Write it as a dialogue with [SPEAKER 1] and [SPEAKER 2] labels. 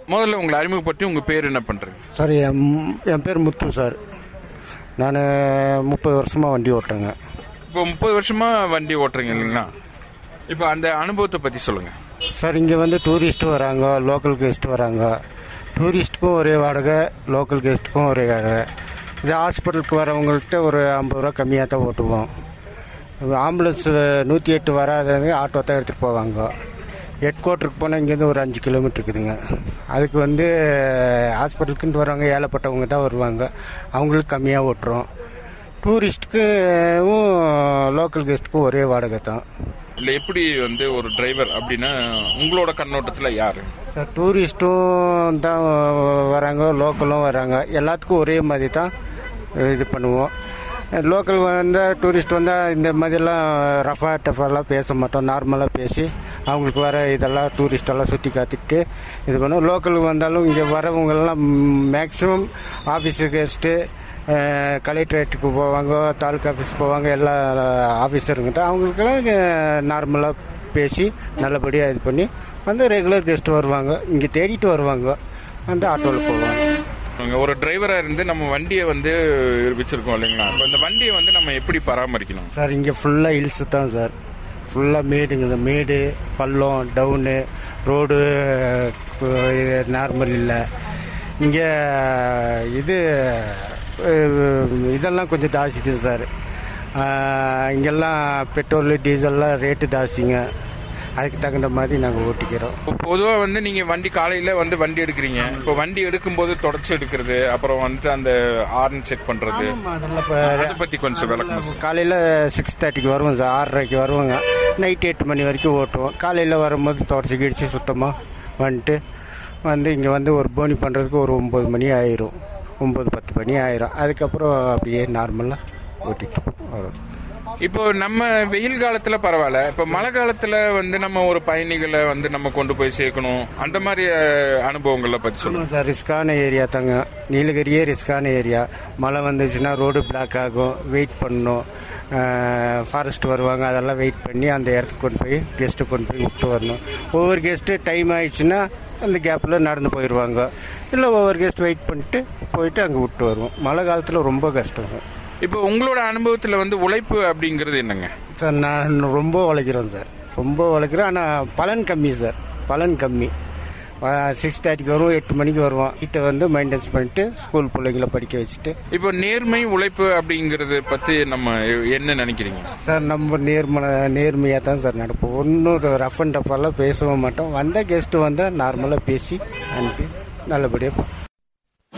[SPEAKER 1] முதல்ல உங்களை அறிமுகப்படுத்தி உங்க பேர் என்ன பண்றீங்க
[SPEAKER 2] சார் என் என் பேர் முத்து சார் நான் முப்பது வருஷமாக வண்டி ஓட்டுறேங்க
[SPEAKER 1] இப்போ முப்பது வருஷமா வண்டி ஓட்டுறீங்க இல்லைங்களா இப்போ அந்த அனுபவத்தை பத்தி சொல்லுங்க
[SPEAKER 2] சார் இங்கே வந்து டூரிஸ்ட் வராங்க லோக்கல் கெஸ்ட் வராங்க டூரிஸ்ட்டுக்கும் ஒரே வாடகை லோக்கல் கெஸ்ட்டுக்கும் ஒரே வாடகை இது ஹாஸ்பிட்டலுக்கு வரவங்கள்ட்ட ஒரு ஐம்பது ரூபா கம்மியாக தான் ஓட்டுவோம் ஆம்புலன்ஸ் நூற்றி எட்டு வராதவங்க ஆட்டோ தான் எடுத்துகிட்டு போவாங்க ஹெட் குவார்ட்டருக்கு போனால் இங்கேருந்து ஒரு அஞ்சு கிலோமீட்டர் இருக்குதுங்க அதுக்கு வந்து ஹாஸ்பிட்டலுக்குன்ட்டு வரவங்க ஏழைப்பட்டவங்க தான் வருவாங்க அவங்களுக்கு கம்மியாக ஓட்டுறோம் டூரிஸ்ட்டுக்கும் லோக்கல் கெஸ்ட்டுக்கும் ஒரே வாடகை தான்
[SPEAKER 1] இல்ல எப்படி வந்து ஒரு டிரைவர் அப்படின்னா உங்களோட கண்ணோட்டத்துல யாரு
[SPEAKER 2] சார் டூரிஸ்ட்டும் தான் வராங்க லோக்கலும் வராங்க எல்லாத்துக்கும் ஒரே மாதிரி தான் இது பண்ணுவோம் லோக்கல் வந்தால் டூரிஸ்ட் வந்தால் இந்த மாதிரிலாம் ரஃபா டஃபாலாம் பேச மாட்டோம் நார்மலாக பேசி அவங்களுக்கு வர இதெல்லாம் டூரிஸ்டெல்லாம் சுற்றி காத்திட்டு இது பண்ணுவோம் லோக்கல் வந்தாலும் இங்கே வரவங்கெல்லாம் மேக்ஸிமம் ஆஃபீஸு கெஸ்ட்டு கலெக்டரேட்டுக்கு போவாங்க தாலுக்கா ஆஃபீஸ் போவாங்க எல்லா ஆஃபீஸருங்க தான் அவங்களுக்கெல்லாம் நார்மலாக பேசி நல்லபடியாக இது பண்ணி வந்து ரெகுலர் கெஸ்ட் வருவாங்க இங்கே தேடிட்டு வருவாங்க வந்து ஆட்டோவில் போவாங்க
[SPEAKER 1] இங்க ஒரு டிரைவரா இருந்து நம்ம வண்டியை வந்து வச்சிருக்கோம் இல்லைங்களா அப்ப இந்த வண்டியை வந்து நம்ம எப்படி பராமரிக்கணும்
[SPEAKER 2] சார் இங்கே ஃபுல்லாக ஹில்ஸு தான் சார் ஃபுல்லாக மேடுங்க இந்த மேடு பள்ளம் டவுனு ரோடு நார்மல் இல்லை இங்கே இது அஹ், இதெல்லாம் கொஞ்சம் ஜாஸ்தி சார் அஹ், இங்கெல்லாம் பெட்ரோலு டீசல்லாம் ரேட்டு ஜாஸ்திங்க அதுக்கு தகுந்த மாதிரி நாங்கள் ஓட்டிக்கிறோம்
[SPEAKER 1] இப்போ பொதுவா வந்து நீங்க வண்டி காலையில வந்து வண்டி எடுக்கிறீங்க இப்போ வண்டி எடுக்கும்போது தொடச்சு எடுக்கிறது அப்புறம் வந்துட்டு அந்த ஹார்ன் செக் பண்றது
[SPEAKER 2] அதெல்லாம் இப்போ
[SPEAKER 1] அதை பத்தி கொஞ்சம் விளக்கம்
[SPEAKER 2] காலையில் சிக்ஸ் தேர்ட்டிக்கு வருவோம் சார் ஆறரைக்கு வருவோங்க நைட் எட்டு மணி வரைக்கும் ஓட்டுவோம் காலையில் வரும்போது தொடச்சி கிடிச்சு சுத்தமாக வந்துட்டு வந்து இங்கே வந்து ஒரு போனி பண்ணுறதுக்கு ஒரு ஒம்பது மணி ஆயிரும் ஒம்பது பத்து மணி ஆயிரும் அதுக்கப்புறம் அப்படியே நார்மலாக ஓட்டிட்டு அவ்வளோ
[SPEAKER 1] இப்போ நம்ம வெயில் காலத்துல பரவாயில்ல இப்போ மழை காலத்துல வந்து நம்ம ஒரு பயணிகளை வந்து நம்ம கொண்டு போய் சேர்க்கணும் அந்த மாதிரி அஹ், அனுபவங்களை பத்தி சொல்லுங்க
[SPEAKER 2] ஆமாம் சார் ரிஸ்கான ஏரியா தாங்க நீலகிரியே ரிஸ்கான ஏரியா மழை வந்துச்சுன்னா ரோடு பிளாக் ஆகும் வெயிட் பண்ணணும் ஃபாரஸ்ட் வருவாங்க அதெல்லாம் வெயிட் பண்ணி அந்த இடத்துக்கு கொண்டு போய் கெஸ்ட்டு கொண்டு போய் விட்டு வரணும் ஒவ்வொரு கெஸ்ட்டு டைம் ஆயிடுச்சுன்னா அந்த கேப்பில் நடந்து போயிடுவாங்க இல்லை ஒவ்வொரு கெஸ்ட் வெயிட் பண்ணிட்டு போயிட்டு அங்கே விட்டு வருவோம் மழை காலத்தில் ரொம்ப கஷ்டங்க
[SPEAKER 1] இப்போ உங்களோட அனுபவத்துல வந்து உழைப்பு அப்படிங்கிறது என்னங்க
[SPEAKER 2] சார் நான் ரொம்ப உழைக்கிறேன் சார் ரொம்ப உழைக்கிறேன் ஆனால் பலன் கம்மி சார் பலன் கம்மி சிக்ஸ் தேர்ட்டிக்கு வருவோம் எட்டு மணிக்கு வருவோம் வீட்டை வந்து மெயின்டைன்ஸ் பண்ணிட்டு ஸ்கூல் பிள்ளைங்கள படிக்க வச்சுட்டு
[SPEAKER 1] இப்போ நேர்மை உழைப்பு அப்படிங்கறது பத்தி நம்ம என்ன நினைக்கிறீங்க
[SPEAKER 2] சார் நம்ம நேர்ம நேர்மையாக தான் சார் நடப்போம் ஒன்றும் ரஃப் அண்ட் டஃபாலாம் பேசவும் மாட்டோம் வந்த கெஸ்ட்டு வந்தால் நார்மலாக பேசி அனுப்பி நல்லபடியாக